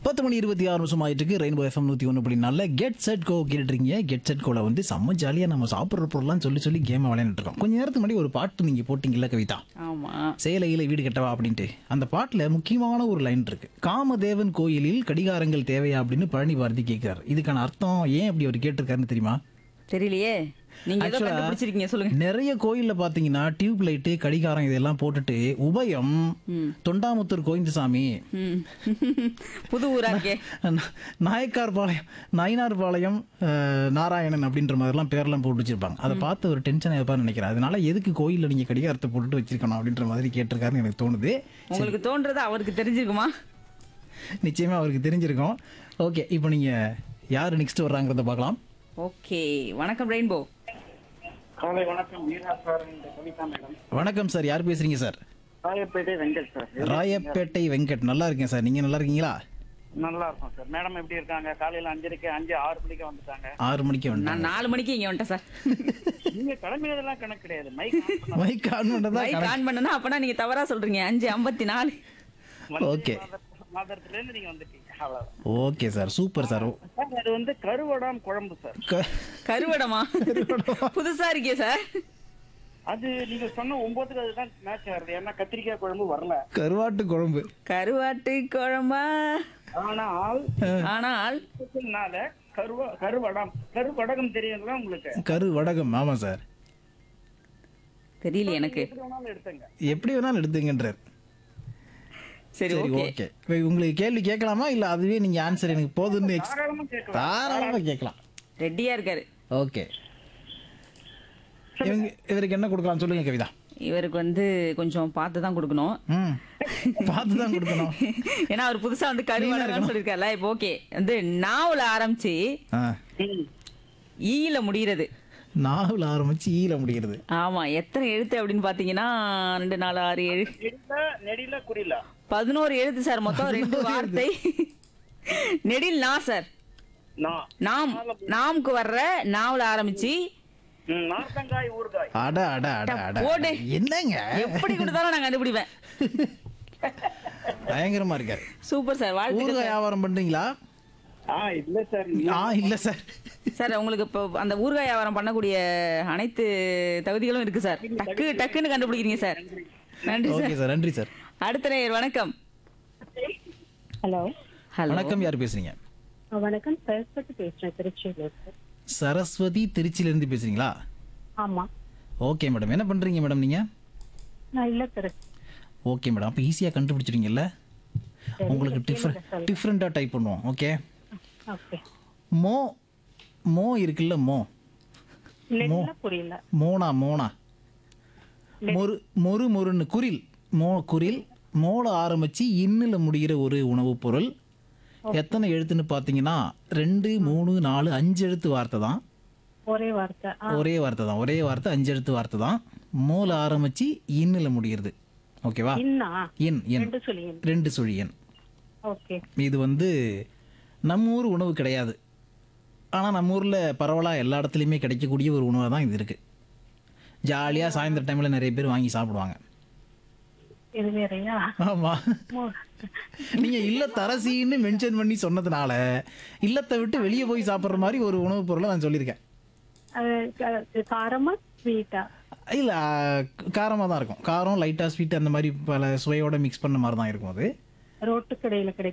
பத்து மணி இருபத்தி ஆறு நிமிஷம் ஆயிட்டு இருக்கு ரெயின்போ எஃப்எம் நூற்றி ஒன்று அப்படி நல்ல கெட் செட் கோ கேட்டுருக்கீங்க கெட் செட் கோல வந்து செம்ம ஜாலியாக நம்ம சாப்பிட்ற பொருள்லாம் சொல்லி சொல்லி கேமை விளையாண்டுட்டு இருக்கோம் கொஞ்ச நேரத்துக்கு முன்னாடி ஒரு பாட்டு நீங்கள் போட்டிங்கல்ல கவிதா ஆமா சேலையில வீடு கட்டவா அப்படின்ட்டு அந்த பாட்டில் முக்கியமான ஒரு லைன் இருக்கு காமதேவன் கோயிலில் கடிகாரங்கள் தேவையா அப்படின்னு பழனி பாரதி கேட்கிறார் இதுக்கான அர்த்தம் ஏன் அப்படி அவர் கேட்டிருக்காருன்னு தெரியுமா தெரியலையே நீங்க ஏதோ Actually, கண்டுபிடிச்சிருக்கீங்க சொல்லுங்க நிறைய கோயில்ல பாத்தீங்கன்னா டியூப் லைட்டு கடிகாரம் இதெல்லாம் போட்டுட்டு உபயம் தொண்டாமுத்தூர் கோவிந்தசாமி ம். புது ஊரா இருக்கே நா- நாயக்கார் பாளையம் நயினார் பாளையம் அஹ், நாராயணன் அப்படின்ற மாதிரிலாம் பேர்லாம் போட்டு வச்சிருப்பாங்க அதை பார்த்து ஒரு டென்ஷன் ஆயிருப்பான்னு நினைக்கிறேன் அதனால எதுக்கு கோயில்ல நீங்க கடிகாரத்தை போட்டுட்டு வச்சிருக்கணும் அப்படின்ற மாதிரி கேட்டிருக்காருன்னு எனக்கு தோணுது உங்களுக்கு தோன்றது அவருக்கு தெரிஞ்சிருக்குமா நிச்சயமா அவருக்கு தெரிஞ்சிருக்கும் ஓகே இப்போ நீங்க யார் நெக்ஸ்ட் வர்றாங்கிறத பார்க்கலாம் ஓகே வணக்கம் ரெயின்போ காலை வணக்கம் மீரா சார் இந்த கவிதா மேடம் வணக்கம் சார் யார் பேசுறீங்க சார் ராயப்பேட்டை வெங்கட் சார் ராயப்பேட்டை வெங்கட் நல்லா இருக்கேன் சார் நீங்க நல்லா இருக்கீங்களா நல்லா இருக்கும் சார் மேடம் எப்படி இருக்காங்க காலையில அஞ்சரைக்கு அஞ்சு ஆறு மணிக்கு வந்துட்டாங்க ஆறு மணிக்கு வந்து நான் நாலு மணிக்கு இங்க வந்துட்டேன் சார் நீங்க கிளம்பினதெல்லாம் கணக்கு கிடையாது மைக் மைக் ஆன் பண்ணதா மைக் ஆன் பண்ணனா அப்பனா நீங்க தவறா சொல்றீங்க அஞ்சு ஐம்பத்தி நாலு ஓகே மாதத்துல இருந்து நீங்க வந்துட்டீங்க அவ்வளவுதான். Okay sir super sir sir அது வந்து கருவடாம் குழம்பு சார் க- கருவடமா புதுசா இருக்கே சார் அது நீங்க சொன்ன ஒன்பதுக்கு அதுதான் மேட்ச் ஆகுது ஏன்னா கத்திரிக்காய் குழம்பு வரல கருவாட்டு குழம்பு கருவாட்டு குழம்பா ஆனால் ஆனால் நால கருவ கருவடம் கருவடகம் தெரியுங்களா உங்களுக்கு கரு வடகம் ஆமா சார் தெரியல எனக்கு எப்படி வேணாலும் எடுத்துங்க எப்படி வேணாலும் எடுத்துங்கன்றார் சரி சரி ஓகே ஓகே இப்போ உங்களுக்கு கேள்வி கேட்கலாமா இல்ல அதுவே நீங்க ஆன்சர் எனக்கு போதும்னு ex- தாராளமா கேட்கலாம் தாராளமா கேட்கலாம் ரெடியா இருக்காரு ஓகே இவங்க இவருக்கு என்ன கொடுக்கலாம் சொல்லுங்க கவிதா இவருக்கு வந்து கொஞ்சம் பார்த்து தான் கொடுக்கணும் ம் பார்த்து தான் கொடுக்கணும் ஏன்னா அவர் புதுசா வந்து கருவாடன்னு சொல்லியிருக்காருல இப்போ ஓகே வந்து நாவல ஆரம்பிச்சு ஆ ம். ஈல முடிகிறது நாவல் ஆரம்பிச்சு ஈல முடிகிறது ஆமா எத்தனை எழுத்து அப்படின்னு பாத்தீங்கன்னா ரெண்டு நாலு ஆறு ஏழு நெடில நெடில குறில பதினோரு எழுத்து சார் மொத்தம் ரெண்டு வார்த்தை நெடில் நா சார் நான் நாம் நாம்க்கு வர்ற நாவல ஆரம்பிச்சு ம், நார்த்தங்காய் ஊறுகாய் அட அட அட அட போடு. என்னங்க எப்படி கொடுத்தாலும் நான் கண்டுபிடிப்பேன் பயங்கரமா இருக்காரு சூப்பர் சார் வாழ்த்துக்கள் ஊறுகாய் வியாபாரம் பண்றீங்களா ஆ இல்ல சார் ஆ இல்ல சார் சார் உங்களுக்கு இப்போ அந்த ஊறுகாய் வியாபாரம் பண்ணக்கூடிய அனைத்து தகுதிகளும் இருக்கு சார் டக்கு டக்குன்னு கண்டுபிடிக்கிறீங்க சார் நன்றி ஓகே சார் சார் நன்றி சார் அடுத்த நேயர் வணக்கம் ஹலோ ஹலோ வணக்கம் யார் பேசுறீங்க வணக்கம் சரஸ்வதி பேசுறேன் திருச்சியில இருந்து சரஸ்வதி திருச்சியில இருந்து பேசுறீங்களா ஆமா ஓகே மேடம் என்ன பண்றீங்க மேடம் நீங்க நான் இல்ல திரு ஓகே மேடம் அப்போ ஈஸியாக கண்டுபிடிச்சிட்டீங்கல்ல உங்களுக்கு டிஃப்ரெண்ட் டிஃப்ரெண்ட்டாக டைப் பண்ணுவோம் ஓகே ஓகே மோ மோ இருக்குல்ல மோ நெல்ல புரியல மோனா மோனா மொறு மொறு மொறுன்னு குரில் மோ குரில் மோல ஆரம்பிச்சு இன்னில் முடிகிற ஒரு உணவுப் பொருள் எத்தனை எழுத்துன்னு பார்த்தீங்கன்னா ரெண்டு மூணு நாலு அஞ்சு எழுத்து வார்த்தை தான் ஒரே வார்த்தை ஆ, ஒரே வார்த்தை தான் ஒரே வார்த்தை அஞ்சு எழுத்து வார்த்தை தான் மோல ஆரம்பிச்சு இன்னில் முடிகிறது ஓகேவா இன்னா எண் எண் ரெண்டு சொல்லி ரெண்டு சுழி எண் ஓகே இது வந்து நம்ம ஊர் உணவு கிடையாது ஆனால் நம்ம ஊரில் பரவலாக எல்லா இடத்துலையுமே கிடைக்கக்கூடிய ஒரு உணவாக தான் இது இருக்குது ஜாலியாக சாயந்தர டைமில் நிறைய பேர் வாங்கி சாப்பிடுவாங்க இது வேறயா ஆமாம் மோ- நீங்கள் இல்லத்தரசின்னு மென்ஷன் பண்ணி சொன்னதுனால இல்லத்தை விட்டு வெளியே போய் சாப்பிட்ற மாதிரி ஒரு உணவுப் பொருளை நான் சொல்லியிருக்கேன் அது க- காரமா ஸ்வீட்டா இல்லை காரமாக தான் இருக்கும் காரம் லைட்டாக ஸ்வீட் அந்த மாதிரி பல சுவையோட மிக்ஸ் பண்ண மாதிரி தான் இருக்கும் அது ரோட்டு கடையில கிடைக்கும்